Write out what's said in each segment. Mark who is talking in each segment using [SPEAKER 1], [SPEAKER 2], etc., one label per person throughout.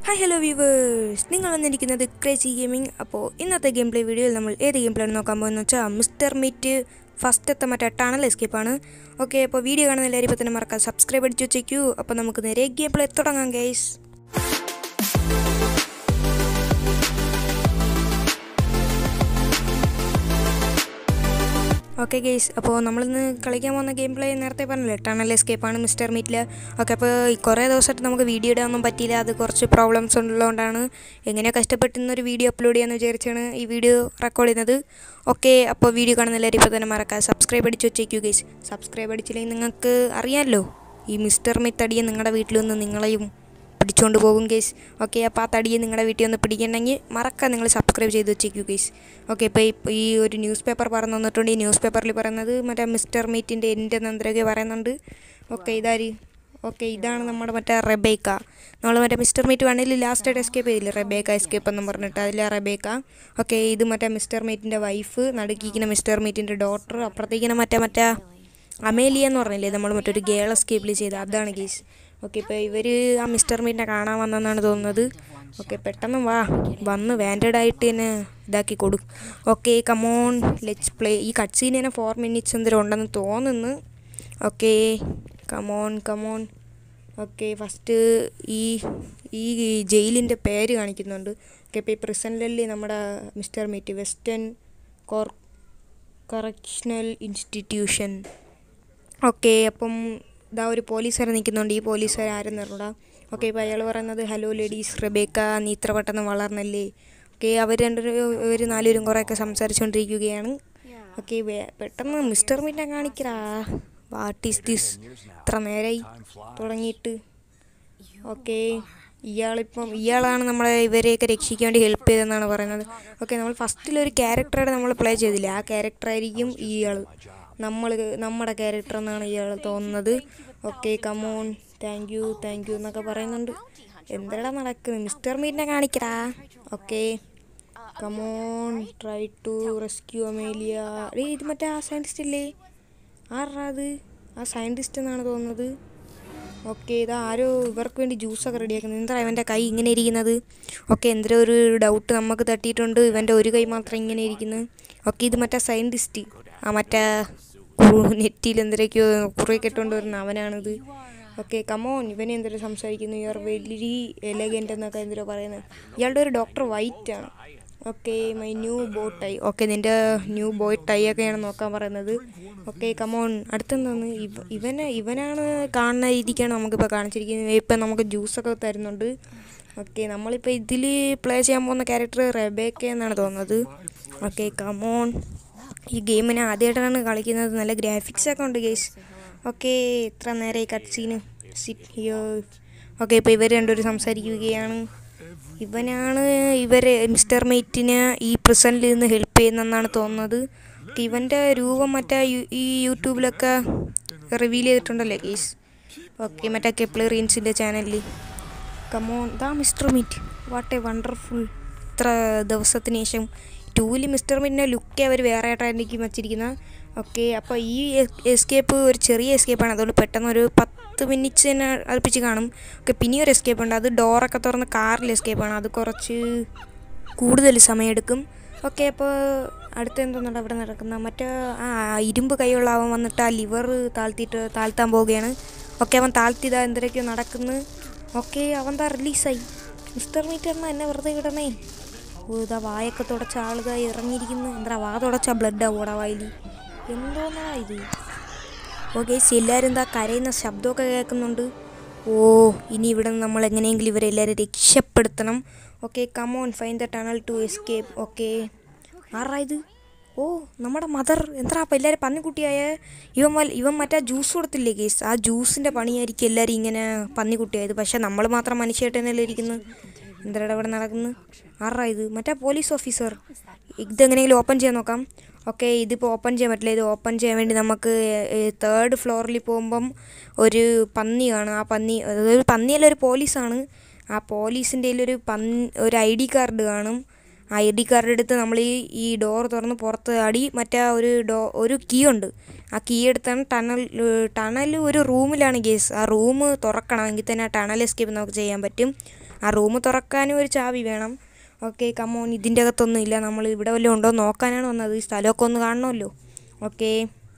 [SPEAKER 1] hi hello viewers നിങ്ങൾ വന്നിരിക്കുന്നത് crazy gaming അപ്പോൾ ഇന്നത്തെ ഗെയിം പ്ലേ വീഡിയോയിൽ നമ്മൾ ഏത് ഗെയിം പ്ലേ ആണ് നോക്കാൻ പോകുന്നത് വെച്ചാൽ മിസ്റ്റർ മീറ്റ് ഫസ്റ്റത്തെ മറ്റേ ടണൽ എസ്കേപ്പാണ് ഓക്കെ അപ്പോൾ വീഡിയോ കാണുന്ന എല്ലാവരും ഇപ്പോൾ തന്നെ മറക്കാം സബ്സ്ക്രൈബ് അടിച്ച് വെച്ചേക്കൂ അപ്പോൾ നമുക്ക് നേരെ ഗെയിം പ്ലേ തുടങ്ങാം ഗൈസ് ഓക്കെ ഗെയ്സ് അപ്പോൾ നമ്മളിന്ന് കളിക്കാൻ പോകുന്ന ഗെയിം പ്ലേ നേരത്തെ പറഞ്ഞില്ലേ ടണൽ എസ്കേപ്പാണ് മിസ്റ്റർ മീറ്റിൽ ഓക്കെ അപ്പോൾ ഈ കുറേ ദിവസമായിട്ട് നമുക്ക് വീഡിയോ ഇടാനൊന്നും പറ്റിയില്ല അത് കുറച്ച് പ്രോബ്ലംസ് ഉള്ളതുകൊണ്ടാണ് എങ്ങനെയോ കഷ്ടപ്പെട്ട് ഇന്നൊരു വീഡിയോ അപ്ലോഡ് ചെയ്യാമെന്ന് വിചാരിച്ചാണ് ഈ വീഡിയോ റെക്കോർഡ് ചെയ്യുന്നത് ഓക്കെ അപ്പോൾ വീഡിയോ കാണുന്ന എല്ലാവരും ഇപ്പോൾ തന്നെ മറക്കാം സബ്സ്ക്രൈബ് അടിച്ച് വെച്ചേക്കൂ ഗെയ്സ് സബ്സ്ക്രൈബ് അടിച്ചില്ലെങ്കിൽ നിങ്ങൾക്ക് അറിയാമല്ലോ ഈ മിസ്റ്റർ മീറ്റ് അടിയെ നിങ്ങളുടെ വീട്ടിൽ വന്ന് നിങ്ങളെയും പിടിച്ചുകൊണ്ട് പോകും കേസ് ഓക്കെ അപ്പോൾ ആ തടിയെ നിങ്ങളുടെ വീട്ടിൽ ഒന്ന് പിടിക്കണമെങ്കിൽ മറക്കാൻ നിങ്ങൾ സബ്സ്ക്രൈബ് ചെയ്ത് വെച്ചേക്കൂ കേസ് ഓക്കെ ഇപ്പോൾ ഈ ഈ ഒരു ന്യൂസ് പേപ്പർ പറഞ്ഞു തന്നിട്ടുണ്ട് ഈ ന്യൂസ് പേപ്പറിൽ പറയുന്നത് മറ്റേ മിസ്റ്റർ മീറ്റിൻ്റെ എൻ്റെ നന്ദരൊക്കെ പറയുന്നുണ്ട് ഓക്കെ ഇതാര് ഓക്കെ ഇതാണ് നമ്മുടെ മറ്റേ റെബേക്ക നമ്മൾ മറ്റേ മിസ്റ്റർ മീറ്റ് വണ്ണിൽ ലാസ്റ്റ് എസ്കേപ്പ് ചെയ്തില്ലേ റെബേക്ക എസ്കേപ്പ് എന്ന് പറഞ്ഞിട്ട് അതിലെ റെബേക്ക ഓക്കെ ഇത് മറ്റേ മിസ്റ്റർ മീറ്റിൻ്റെ വൈഫ് നടുക്കിക്കുന്ന മിസ്റ്റർ മീറ്റിൻ്റെ ഡോട്ടർ അപ്പുറത്തേക്കിന് മറ്റേ മറ്റേ അമേലിയ എന്ന് പറഞ്ഞില്ലേ നമ്മൾ മറ്റൊരു ഗേൾ എസ്കേപ്പിൽ ചെയ്ത് അതാണ് കേസ് ഓക്കെ ഇപ്പോൾ ഇവർ ആ മിസ്റ്റർ മീറ്റിനെ കാണാൻ വന്നെന്നാണ് തോന്നുന്നത് ഓക്കെ പെട്ടെന്ന് വാ വന്ന് വാൻഡഡ് ആയിട്ട് തന്നെ ഇതാക്കി കൊടു ഓക്കെ കമോൺ ലെറ്റ്സ് പ്ലേ ഈ കട്ട് സീൻ തന്നെ ഫോർ മിനിറ്റ്സ് എന്തെങ്കിലും ഉണ്ടെന്ന് തോന്നുന്നു okay come on come on okay first ഈ ഈ ജയിലിൻ്റെ പേര് കാണിക്കുന്നുണ്ട് ഓക്കെ ഇപ്പോൾ ഈ പ്രിസണിലല്ലേ നമ്മുടെ mister meat western core correctional institution okay അപ്പം ഇതാ ഒരു പോലീസുകാരൻ നിൽക്കുന്നുണ്ട് ഈ പോലീസുകാർ ആരെന്ന് അറിഞ്ഞൂടാ ഓക്കെ ഇപ്പോൾ അയാൾ പറയുന്നത് ഹലോ ലേഡീസ് റബേക്ക നീ ഇത്ര പെട്ടെന്ന് വളർന്നല്ലേ ഓക്കെ അവർ രണ്ടുപേരും ഇവർ നാലുപേരും കുറേയൊക്കെ സംസാരിച്ചുകൊണ്ടിരിക്കുകയാണ് ഓക്കെ പെട്ടെന്ന് മിസ്റ്റർ മീറ്റിനെ കാണിക്കടാ വാട്ട് ഈസ് ദിസ് ഇത്ര നേരമായി തുടങ്ങിയിട്ട് ഓക്കെ ഇയാളിപ്പം ഇയാളാണ് നമ്മളെ ഇവരെയൊക്കെ രക്ഷിക്കാൻ വേണ്ടി ഹെൽപ്പ് ചെയ്തതെന്നാണ് പറയുന്നത് ഓക്കെ നമ്മൾ ഫസ്റ്റിലൊരു ക്യാരക്ടറായിട്ട് നമ്മൾ പ്ലേ ചെയ്തില്ല ആ ക്യാരക്ടറായിരിക്കും ഇയാൾ നമ്മൾ നമ്മുടെ ക്യാരക്ടർ എന്നാണ് ഇയാൾ തോന്നുന്നത് okay come on thank you thank you എന്നൊക്കെ പറയുന്നുണ്ട് എന്തെടാ നടക്കുന്നത് മിസ്റ്റർ മീറ്റിനെ കാണിക്കടാ okay come on try to rescue Amelia ഏ ഇത് മറ്റേ ആ സയൻറ്റിസ്റ്റ് ഇല്ലേ ആരാ അത് ആ സയൻറ്റിസ്റ്റ് എന്നാണ് തോന്നുന്നത് ഓക്കെ ഇതാ ആരോ ഇവർക്ക് വേണ്ടി ജ്യൂസൊക്കെ റെഡിയാക്കുന്നത് എന്താ ഇവൻ്റെ കൈ ഇങ്ങനെ ഇരിക്കുന്നത് ഓക്കെ എന്തൊരു ഒരു ഡൗട്ട് നമുക്ക് തട്ടിയിട്ടുണ്ട് ഇവൻ്റെ ഒരു കൈ മാത്രം ഇങ്ങനെ ഇരിക്കുന്നത് ഓക്കെ ഇത് മറ്റേ സയൻറ്റിസ്റ്റ് ആ മറ്റേ നെറ്റിയിൽ എന്തൊക്കെയോ കുറേ കെട്ടുകൊണ്ട് വരുന്ന അവനാണിത് ഓക്കെ കമോൺ ഇവനെ എന്തൊരു സംസാരിക്കുന്നു യു ആർ വെരി എലഗൻ്റ് എന്നൊക്കെ എന്തൊരു പറയുന്നത് ഇയാളുടെ ഒരു ഡോക്ടർ വൈറ്റ് ആണ് okay my new bow tie okay നിൻ്റെ ന്യൂ ബോയ് ടൈ ഒക്കെയാണ് നോക്കാൻ പറയുന്നത് ഓക്കെ കമോൺ അടുത്തെന്താണ് ഇവ ഇവനെ ഇവനാണ് കാണുന്ന രീതിക്കാണ് നമുക്കിപ്പോൾ കാണിച്ചിരിക്കുന്നത് ഇപ്പം നമുക്ക് ജ്യൂസൊക്കെ തരുന്നുണ്ട് ഓക്കെ നമ്മളിപ്പോൾ ഇതിൽ പ്ലേ ചെയ്യാൻ പോകുന്ന ക്യാരക്ടർ റെബേക്ക എന്നാണ് തോന്നുന്നത് ഓക്കെ കമോൺ ഈ ഗെയിമിനെ ആദ്യമായിട്ടാണ് കളിക്കുന്നത് നല്ല ഗ്രാഫിക്സ് ഒക്കെ ഉണ്ട് ഗേസ് ഓക്കെ എത്ര നേരം ഈ കട്ട് സീന് സിറ്റ് ഹിയോ ഓക്കെ ഇപ്പോൾ ഇവർ രണ്ടുപേരും സംസാരിക്കുകയാണ് ഇവനാണ് ഇവരെ മിസ്റ്റർ മെയ്റ്റിനെ ഈ പ്രസൻറ്റിൽ നിന്ന് ഹെൽപ്പ് ചെയ്യുന്നതെന്നാണ് തോന്നുന്നത് ഇവൻ്റെ രൂപം മറ്റേ യു- ഈ യൂട്യൂബിലൊക്കെ റിവീൽ ചെയ്തിട്ടുണ്ടല്ലേ കേസ് ഓക്കെ മറ്റേ കെപ്ലറിയൻസിൻ്റെ ചാനലിൽ കമോൺ ദാ mister meat what a wonderful ഇത്ര ദിവസത്തിന് ശേഷം ടൂവിൽ മിസ്റ്റർ മീറ്റിൻ്റെ ലുക്കേ അവർ വേറെ ആയിട്ടായിരിക്കും വച്ചിരിക്കുന്നത് ഓക്കെ അപ്പോൾ ഈ എസ്കേപ്പ് ഒരു ചെറിയ എസ്കേപ്പാണ് അതുകൊണ്ട് പെട്ടെന്ന് ഒരു പത്ത് മിനിറ്റ്സ് തന്നെ അടുപ്പിച്ച് കാണും ഓക്കെ പിന്നെ ഒരു എസ്കേപ്പ് ഉണ്ട് അത് ഡോറൊക്കെ തുറന്ന് കാറിൽ എസ്കേപ്പാണ് അത് കുറച്ച് കൂടുതൽ സമയമെടുക്കും ഓക്കെ അപ്പോൾ അടുത്ത എന്തോന്നുണ്ട് അവിടെ നടക്കുന്ന മറ്റേ ആ ഇരുമ്പ് കൈയുള്ള അവൻ വന്നിട്ട് ആ ലിവർ താഴ്ത്തിയിട്ട് താഴ്ത്താൻ പോവുകയാണ് ഓക്കെ അവൻ താഴ്ത്തിയതാ എന്തൊക്കെയോ നടക്കുന്നു ഓക്കെ അവൻ താ റിലീസായി മിസ്റ്റർ മീറ്ററിന് എന്നെ വെറുതെ വിടണേ ഓ ഇതാ വായൊക്കെ തുടച്ച ആളുക ഇറങ്ങിയിരിക്കുന്നു എന്താ വാ തുടച്ച ബ്ലഡാ ഓടാ വായിൽ എന്തോന്നാ ഇത് ഓക്കെ എല്ലാവരും എന്താ കരയുന്ന ശബ്ദമൊക്കെ കേൾക്കുന്നുണ്ട് ഓ ഇനി ഇവിടെ നിന്ന് നമ്മൾ എങ്ങനെയെങ്കിലും ഇവരെല്ലാവരും രക്ഷപ്പെടുത്തണം okay come on fine the tunnel to escape okay ആറാ ഇത് ഓ നമ്മുടെ മദർ എന്താ അപ്പം എല്ലാവരും പന്നിക്കുട്ടിയായ ഇവൻ വൽ ഇവൻ മറ്റേ ജ്യൂസ് കൊടുത്തില്ലേ കേസ് ആ ജ്യൂസിൻ്റെ പണിയായിരിക്കും എല്ലാവരും ഇങ്ങനെ പന്നിക്കുട്ടിയായത് പക്ഷെ നമ്മൾ മാത്രം മനുഷ്യമായിട്ട് തന്നെയല്ലേ ഇരിക്കുന്നത് എന്താ ഇവിടെ നടക്കുന്നത് ആറാ ഇത് മറ്റേ പോലീസ് ഓഫീസർ ഇതെങ്ങനെയെങ്കിലും ഓപ്പൺ ചെയ്യാൻ നോക്കാം ഓക്കെ ഇതിപ്പോൾ ഓപ്പൺ ചെയ്യാൻ പറ്റില്ല ഇത് ഓപ്പൺ ചെയ്യാൻ വേണ്ടി നമുക്ക് തേർഡ് ഫ്ലോറിൽ പോകുമ്പം ഒരു പന്നി കാണും ആ പന്നി അതൊരു പന്നിയല്ല ഒരു പോലീസാണ് ആ പോലീസിൻ്റെ ഒരു പന്നി ഒരു ഐ ഡി കാർഡ് കാണും ഐ ഡി കാർഡ് എടുത്ത് നമ്മൾ ഈ ഈ ഡോർ തുറന്ന് പുറത്ത് ആടി മറ്റേ ഒരു ഡോ ഒരു കീ ഉണ്ട് ആ കീ എടുത്താണ് ടണൽ ടണൽ ഒരു റൂമിലാണ് കേസ് ആ റൂം തുറക്കണം എങ്കിൽ തന്നെ ആ ടണൽ എസ്കേപ്പ് നമുക്ക് ചെയ്യാൻ പറ്റും ആ റൂം തുറക്കാനും ഒരു ചാവി വേണം ഓക്കെ കമോൺ ഇതിൻ്റെ അകത്തൊന്നും ഇല്ല നമ്മൾ ഇവിടെ വല്ലതും ഉണ്ടോ എന്ന് നോക്കാനാണ് വന്നത് ഈ സ്ഥലമൊക്കെ ഒന്ന് കാണണമല്ലോ ഓക്കെ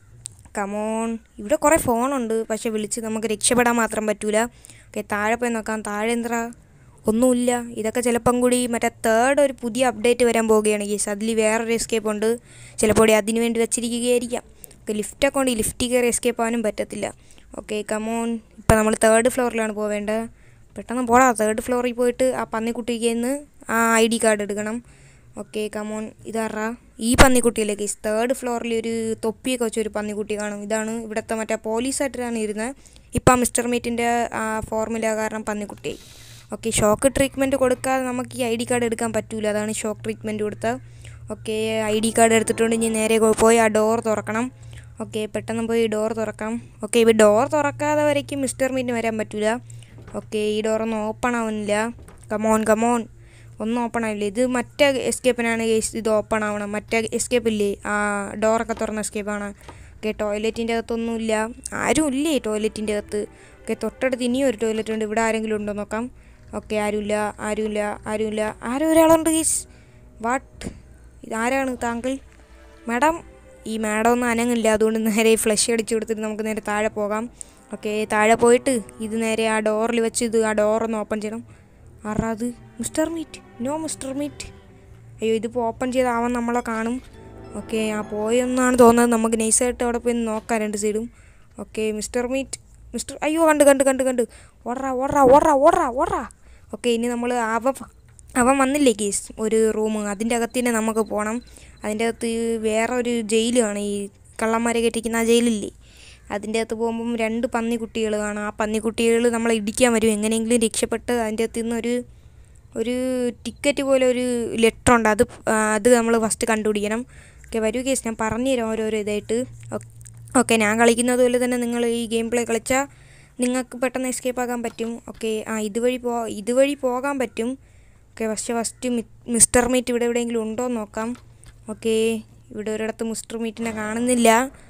[SPEAKER 1] കമോൺ ഇവിടെ കുറേ ഫോണുണ്ട് പക്ഷെ വിളിച്ച് നമുക്ക് രക്ഷപ്പെടാൻ മാത്രം പറ്റൂല ഓക്കെ താഴെ പോയി നോക്കാം താഴെ എന്താ ഒന്നുമില്ല ഇതൊക്കെ ചിലപ്പം കൂടി മറ്റേ തേർഡ് ഒരു പുതിയ അപ്ഡേറ്റ് വരാൻ പോവുകയാണ് ഗീസ് അതിൽ വേറൊരു എസ്കേപ്പ് ഉണ്ട് ചിലപ്പോൾ അതിന് വേണ്ടി വെച്ചിരിക്കുകയായിരിക്കാം ഓക്കെ ലിഫ്റ്റൊക്കെ ഉണ്ട് ഈ ലിഫ്റ്റിൽ കയറി എസ്കേപ്പ് ആവാനും പറ്റത്തില്ല ഓക്കെ കമോൺ ഇപ്പം നമ്മൾ തേർഡ് ഫ്ലോറിലാണ് പോവേണ്ടത് പെട്ടെന്ന് പോടാ തേർഡ് ഫ്ലോറിൽ പോയിട്ട് ആ പന്നിക്കുട്ടിക്ക് നിന്ന് ആ ഐ ഡി കാർഡ് എടുക്കണം ഓക്കെ കമോൺ ഇതാറാ ഈ പന്നിക്കുട്ടിയല്ലേ കേസ് തേർഡ് ഫ്ലോറിൽ ഒരു തൊപ്പിയൊക്കെ വെച്ചൊരു പന്നിക്കുട്ടി കാണും ഇതാണ് ഇവിടുത്തെ മറ്റേ പോലീസായിട്ടാണ് ഇരുന്നത് ഇപ്പം മിസ്റ്റർ മീറ്റിൻ്റെ ആ ഫോർമുല കാരണം പന്നിക്കുട്ടിയായി ഓക്കെ ഷോക്ക് ട്രീറ്റ്മെൻറ്റ് കൊടുക്കാതെ നമുക്ക് ഈ ഐ ഡി കാർഡ് എടുക്കാൻ പറ്റൂല അതാണ് ഷോക്ക് ട്രീറ്റ്മെൻറ്റ് കൊടുത്ത ഓക്കെ ഐ ഡി കാർഡ് എടുത്തിട്ടുണ്ട് ഇനി നേരെ കൊ- പോയി ആ ഡോർ തുറക്കണം ഓക്കെ പെട്ടെന്ന് പോയി ഡോർ തുറക്കാം ഓക്കെ ഇപ്പോൾ ഡോർ തുറക്കാതെ വരയ്ക്കും മിസ്റ്റർ മീറ്റിന് വരാൻ പറ്റൂല ഓക്കെ ഈ ഡോറൊന്നും ഓപ്പൺ ആവുന്നില്ല കമോൺ കമോൺ ഒന്നും ഓപ്പൺ ആവില്ല ഇത് മറ്റേ എസ്കേപ്പിനാണ് കേസ് ഇത് ഓപ്പൺ ആവണം മറ്റേ എസ്കേപ്പ് ഇല്ലേ ആ ഡോറൊക്കെ തുറന്ന എസ്കേപ്പാണ് ഓക്കെ ടോയ്ലറ്റിൻ്റെ അകത്തൊന്നും ഇല്ല ആരും ഇല്ലേ ടോയ്ലറ്റിൻ്റെ അകത്ത് ഓക്കെ തൊട്ടടുത്ത് ഇനിയും ഒരു ടോയ്ലറ്റ് ഉണ്ട് ഇവിടെ ആരെങ്കിലും ഉണ്ടോ നോക്കാം ഓക്കെ ആരുമില്ല ആരുമില്ല ആരുമില്ല ആരും ഒരാളുണ്ട് കേസ് വാട്ട് ഇതാരാണ് താങ്കൾ മാഡം ഈ മാഡം ഒന്നും അനങ്ങില്ല അതുകൊണ്ട് നേരെ ഫ്ലഷ് അടിച്ചു കൊടുത്തിട്ട് നമുക്ക് നേരെ താഴെ പോകാം ഓക്കെ താഴെ പോയിട്ട് ഇത് നേരെ ആ ഡോറിൽ വെച്ച് ഇത് ആ ഡോറൊന്ന് ഓപ്പൺ ചെയ്യണം ആറാ അത് mister meat no mister meat അയ്യോ ഇതിപ്പോൾ ഓപ്പൺ ചെയ്താവൻ നമ്മളെ കാണും ഓക്കെ ആ പോയെന്നാണ് തോന്നുന്നത് നമുക്ക് നൈസായിട്ട് അവിടെ പോയി ഒന്ന് നോക്കാം രണ്ട് സൈഡും ഓക്കെ മിസ്റ്റർ മീറ്റ് മിസ്റ്റർ അയ്യോ കണ്ട് കണ്ട് കണ്ട് കണ്ട് ഓടറാ ഓടറാ ഓടറാ ഓടറാ ഓടറാ ഓക്കെ ഇനി നമ്മൾ അവൻ അവൻ വന്നില്ലേ കേസ് ഒരു റൂം അതിൻ്റെ അകത്ത് തന്നെ നമുക്ക് പോകണം അതിൻ്റെ അകത്ത് വേറെ ഒരു ജയിലാണ് ഈ കള്ളന്മാരെ കെട്ടിക്കുന്ന ആ ജയിലില്ലേ അതിൻ്റെ അകത്ത് പോകുമ്പം രണ്ട് പന്നിക്കുട്ടികൾ കാണാം ആ പന്നിക്കുട്ടികൾ നമ്മളെ ഇടിക്കാൻ വരും എങ്ങനെയെങ്കിലും രക്ഷപ്പെട്ട് അതിൻ്റെ അകത്ത് നിന്ന് ഒരു ഒരു ടിക്കറ്റ് പോലെ ഒരു ലെറ്റർ ഉണ്ട് അത് ആ, അത് നമ്മൾ ഫസ്റ്റ് കണ്ടുപിടിക്കണം ഓക്കെ വരൂ കേസ് ഞാൻ പറഞ്ഞുതരാം ഓരോരോ ഇതായിട്ട് ഓക്കെ ഞാൻ കളിക്കുന്നത് പോലെ തന്നെ നിങ്ങൾ ഈ ഗെയിം പ്ലേ കളിച്ചാൽ നിങ്ങൾക്ക് പെട്ടെന്ന് എസ്കേപ്പ് ആക്കാൻ പറ്റും ഓക്കെ ആ ഇതുവഴി പോ ഇതുവഴി പോകാൻ പറ്റും ഓക്കെ പക്ഷേ ഫസ്റ്റ് മിസ്റ്റർ മീറ്റ് ഇവിടെ എവിടെയെങ്കിലും ഉണ്ടോ എന്ന് നോക്കാം ഓക്കെ ഇവിടെ ഒരിടത്ത് മിസ്റ്റർ മീറ്റിനെ കാണുന്നില്ല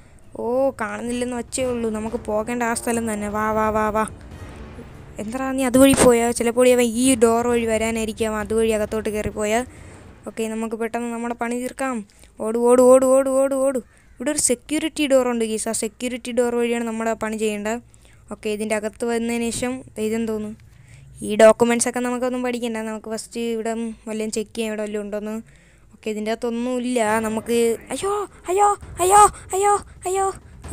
[SPEAKER 1] ഓ കാണുന്നില്ലെന്ന് വച്ചേ ഉള്ളൂ നമുക്ക് പോകേണ്ട ആ സ്ഥലം തന്നെ വാ വാ വാ വാ എന്താ നീ അതുവഴി പോയാൽ ചിലപ്പോൾ അവൻ ഈ ഡോർ വഴി വരാനായിരിക്കാം അതുവഴി അകത്തോട്ട് കയറിപ്പോയാൽ ഓക്കെ നമുക്ക് പെട്ടെന്ന് നമ്മുടെ പണി തീർക്കാം ഓട് ഓട് ഓട് ഓട് ഓട് ഓട് ഇവിടെ ഒരു സെക്യൂരിറ്റി ഡോർ ഉണ്ട് ഗീസ് ആ സെക്യൂരിറ്റി ഡോർ വഴിയാണ് നമ്മുടെ പണി ചെയ്യേണ്ടത് ഓക്കെ ഇതിൻ്റെ അകത്ത് വന്നതിന് ശേഷം ഇതെന്ന് തോന്നുന്നു ഈ ഡോക്യുമെൻറ്റ്സ് ഒക്കെ നമുക്കൊന്നും പഠിക്കണ്ട നമുക്ക് ഫസ്റ്റ് ഇവിടെ വല്ലതും ചെക്ക് ചെയ്യാൻ ഇവിടെ വല്ലതും ഉണ്ടോയെന്ന് ഓക്കെ ഇതിൻ്റെ അകത്തൊന്നും ഇല്ല നമുക്ക് അയ്യോ അയ്യോ അയ്യോ അയ്യോ അയ്യോ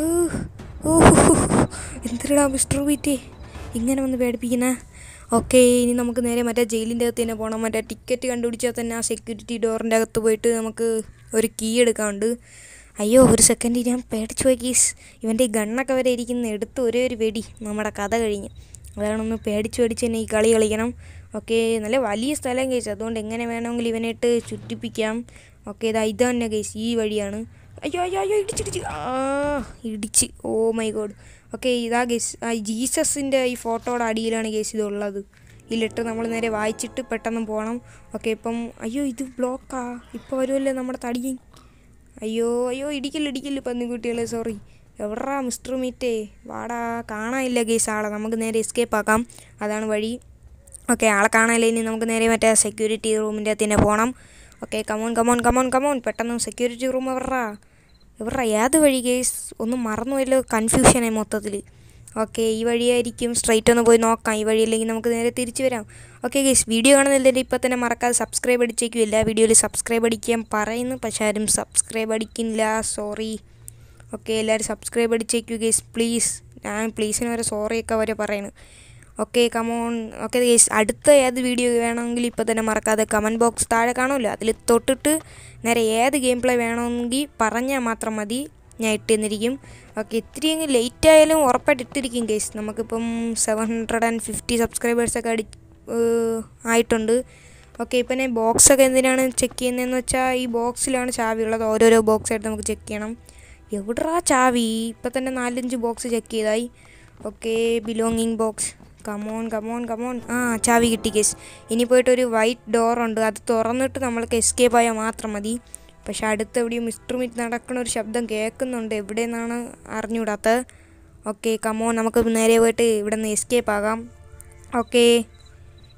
[SPEAKER 1] എന്തിനാ മിസ്റ്റർ വീറ്റേ ഇങ്ങനെ വന്ന് പേടിപ്പിക്കുന്ന ഓക്കെ ഇനി നമുക്ക് നേരെ മറ്റേ ജയിലിൻ്റെ അകത്ത് തന്നെ പോകണം മറ്റേ ടിക്കറ്റ് കണ്ടുപിടിച്ചാൽ തന്നെ ആ സെക്യൂരിറ്റി ഡോറിൻ്റെ അകത്ത് പോയിട്ട് നമുക്ക് ഒരു കീ എടുക്കാനുണ്ട് അയ്യോ ഒരു സെക്കൻഡ് ഞാൻ പേടിച്ചു പോയി കീസ് ഇവൻ്റെ ഈ ഗണ്ണൊക്കെ വരെ ഇരിക്കുന്ന എടുത്ത് ഒരേ ഒരു വെടി നമ്മുടെ കഥ കഴിഞ്ഞ് അതാണൊന്ന് പേടിച്ച് പേടിച്ച് തന്നെ ഈ കളി കളിക്കണം ഓക്കെ നല്ല വലിയ സ്ഥലം കേസ് അതുകൊണ്ട് എങ്ങനെ വേണമെങ്കിലും ഇവനായിട്ട് ചുറ്റിപ്പിക്കാം ഓക്കെ ഇതാ ഇത് തന്നെ കേസ് ഈ വഴിയാണ് അയ്യോ അയ്യോ അയ്യോ ഇടിച്ചിടിച്ച് ആ ഇടിച്ച് ഓ മൈ ഗോഡ് ഓക്കെ ഇതാ ഗേസ് ആ ജീസസിൻ്റെ ഈ ഫോട്ടോയുടെ അടിയിലാണ് കേസ് ഇതുള്ളത് ഈ ലെറ്റർ നമ്മൾ നേരെ വായിച്ചിട്ട് പെട്ടെന്ന് പോകണം ഓക്കെ ഇപ്പം അയ്യോ ഇത് ബ്ലോക്കാ ഇപ്പോൾ വരുമല്ലേ നമ്മുടെ തടിയൻ അയ്യോ അയ്യോ ഇടിക്കല് ഇടിക്കല് പന്നിക്കുട്ടികളെ സോറി എവിടാ മിസ്റ്റർ മീറ്റേ വാടാ കാണാനില്ല കേസ് ആളെ നമുക്ക് നേരെ എസ്കേപ്പ് ആക്കാം അതാണ് വഴി ഓക്കെ ആളെ കാണാനില്ല ഇനി നമുക്ക് നേരെ മറ്റേ സെക്യൂരിറ്റി റൂമിൻ്റെ അകത്ത് തന്നെ പോകണം okay come on come on come on come on പെട്ടെന്ന് സെക്യൂരിറ്റി റൂം എവിടാ എവിടാ ഏത് വഴി കേസ് ഒന്നും മറന്നു വല്ലോ കൺഫ്യൂഷനായി മൊത്തത്തിൽ ഓക്കെ ഈ വഴിയായിരിക്കും സ്ട്രൈറ്റ് ഒന്ന് പോയി നോക്കാം ഈ വഴിയില്ലെങ്കിൽ നമുക്ക് നേരെ തിരിച്ചു വരാം ഓക്കെ ഗേസ് വീഡിയോ കാണുന്നില്ലെങ്കിൽ ഇപ്പോൾ തന്നെ മറക്കാതെ സബ്സ്ക്രൈബ് അടിച്ചേക്കും എല്ലാ വീഡിയോയിൽ സബ്സ്ക്രൈബ് അടിക്കാൻ പറയുന്നു പക്ഷെ ആരും സബ്സ്ക്രൈബ് അടിക്കില്ല സോറി ഓക്കെ എല്ലാവരും സബ്സ്ക്രൈബ് അടിച്ചേക്കൂ ഗേസ് പ്ലീസ് ഞാൻ പ്ലീസിന് വരെ സോറിയൊക്കെ വരെ പറയുന്നു ഓക്കെ കമോൺ ഓക്കെ ഗേസ് അടുത്ത ഏത് വീഡിയോ വേണമെങ്കിൽ ഇപ്പോൾ തന്നെ മറക്കാതെ കമൻറ്റ് ബോക്സ് താഴെ കാണുമല്ലോ അതിൽ തൊട്ടിട്ട് നേരെ ഏത് ഗെയിം പ്ലേ വേണമെങ്കിൽ പറഞ്ഞാൽ മാത്രം മതി ഞാൻ ഇട്ടുതന്നിരിക്കും ഓക്കെ ഇത്തിരിയെങ്കിലും ലേറ്റ് ആയാലും ഉറപ്പായിട്ട് ഇട്ടിരിക്കും ഗേസ് നമുക്കിപ്പം സെവൻ ഹൺഡ്രഡ് ആൻഡ് ഫിഫ്റ്റി സബ്സ്ക്രൈബേഴ്സൊക്കെ അടി ഏഹ് ആയിട്ടുണ്ട് ഓക്കെ ഇപ്പം ഞാൻ ബോക്സൊക്കെ എന്തിനാണ് ചെക്ക് ചെയ്യുന്നതെന്ന് വെച്ചാൽ ഈ ബോക്സിലാണ് ചാവി ഉള്ളത് ഓരോരോ ബോക്സ് ആയിട്ട് നമുക്ക് ചെക്ക് ചെയ്യണം എവിടാ ചാവി ഇപ്പം തന്നെ നാലഞ്ച് ബോക്സ് ചെക്ക് ചെയ്തായി okay belonging box come on come on come on ആ ചാവി കിട്ടി കേസ് ഇനി പോയിട്ട് ഒരു വൈറ്റ് ഡോറുണ്ട് അത് തുറന്നിട്ട് നമ്മൾക്ക് എസ്കേപ്പ് ആയാൽ മാത്രം മതി പക്ഷെ അടുത്ത് എവിടെയും മിസ്റ്റർ മീറ്റ് നടക്കുന്ന ഒരു ശബ്ദം കേൾക്കുന്നുണ്ട് എവിടെ നിന്നാണ് അറിഞ്ഞുകൂടാത്തത് ഓക്കെ കമോൺ നമുക്ക് നേരെ പോയിട്ട് ഇവിടെ നിന്ന് എസ്കേപ്പ് ആകാം ഓക്കെ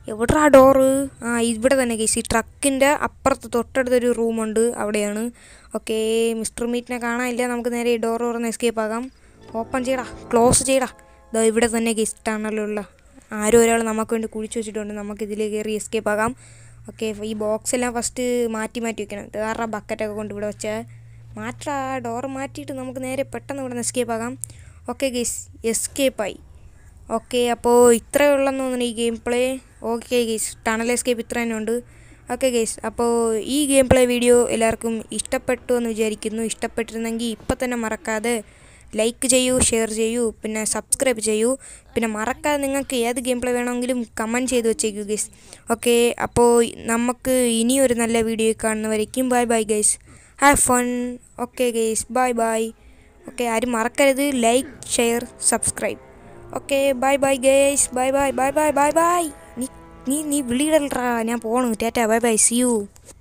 [SPEAKER 1] എവിടാ ഡോറ് ആ ഇവിടെ തന്നെ കേസ് ഈ ട്രക്കിൻ്റെ അപ്പുറത്ത് തൊട്ടടുത്തൊരു റൂമുണ്ട് അവിടെയാണ് ഓക്കെ മിസ്റ്റർ മീറ്റിനെ കാണാനില്ല നമുക്ക് നേരെ ഈ ഡോർ തുറന്ന് എസ്കേപ്പ് ആകാം ഓപ്പൺ ചെയ്യടാ ക്ലോസ് ചെയ്യടാ ഇതാ ഇവിടെ തന്നെ കേസ് ടണലുള്ള ആരോ ഒരാൾ നമുക്ക് വേണ്ടി കുഴിച്ച് വെച്ചിട്ടുണ്ട് നമുക്ക് ഇതിൽ കയറി എസ്കേപ്പ് ആകാം ഓക്കെ ഈ ബോക്സ് എല്ലാം ഫസ്റ്റ് മാറ്റി മാറ്റി വെക്കണം വേറെ ബക്കറ്റൊക്കെ കൊണ്ട് ഇവിടെ വെച്ചാൽ മാറ്റാ ഡോർ മാറ്റിയിട്ട് നമുക്ക് നേരെ പെട്ടെന്ന് ഇവിടെ നിന്ന് എസ്കേപ്പ് ആകാം ഓക്കെ ഗേസ് എസ്കേപ്പായി ഓക്കെ അപ്പോൾ ഇത്രയേ ഉള്ളെന്ന് തോന്നുന്നു ഈ game play okay guys tunnel escape ഇത്ര തന്നെ ഉണ്ട് ഓക്കെ ഗേസ് അപ്പോൾ ഈ ഗെയിം പ്ലേ വീഡിയോ എല്ലാവർക്കും ഇഷ്ടപ്പെട്ടു എന്ന് വിചാരിക്കുന്നു ഇഷ്ടപ്പെട്ടിരുന്നെങ്കിൽ ഇപ്പം തന്നെ മറക്കാതെ ലൈക്ക് ചെയ്യൂ ഷെയർ ചെയ്യൂ പിന്നെ സബ്സ്ക്രൈബ് ചെയ്യൂ പിന്നെ മറക്കാതെ നിങ്ങൾക്ക് ഏത് ഗെയിം പ്ലേ വേണമെങ്കിലും കമൻറ്റ് ചെയ്ത് വെച്ചേക്കൂ ഗേസ് ഓക്കെ അപ്പോൾ നമുക്ക് ഇനിയൊരു നല്ല വീഡിയോ കാണുന്നവരേക്കും bye bye guys have fun okay guys bye bye okay ആരും മറക്കരുത് like share subscribe okay bye bye guys bye bye bye bye bye bye നീ നീ നീ വിളിയിടൽട്ടാ ഞാൻ പോണു ടാറ്റ ബൈ ബൈ സി യു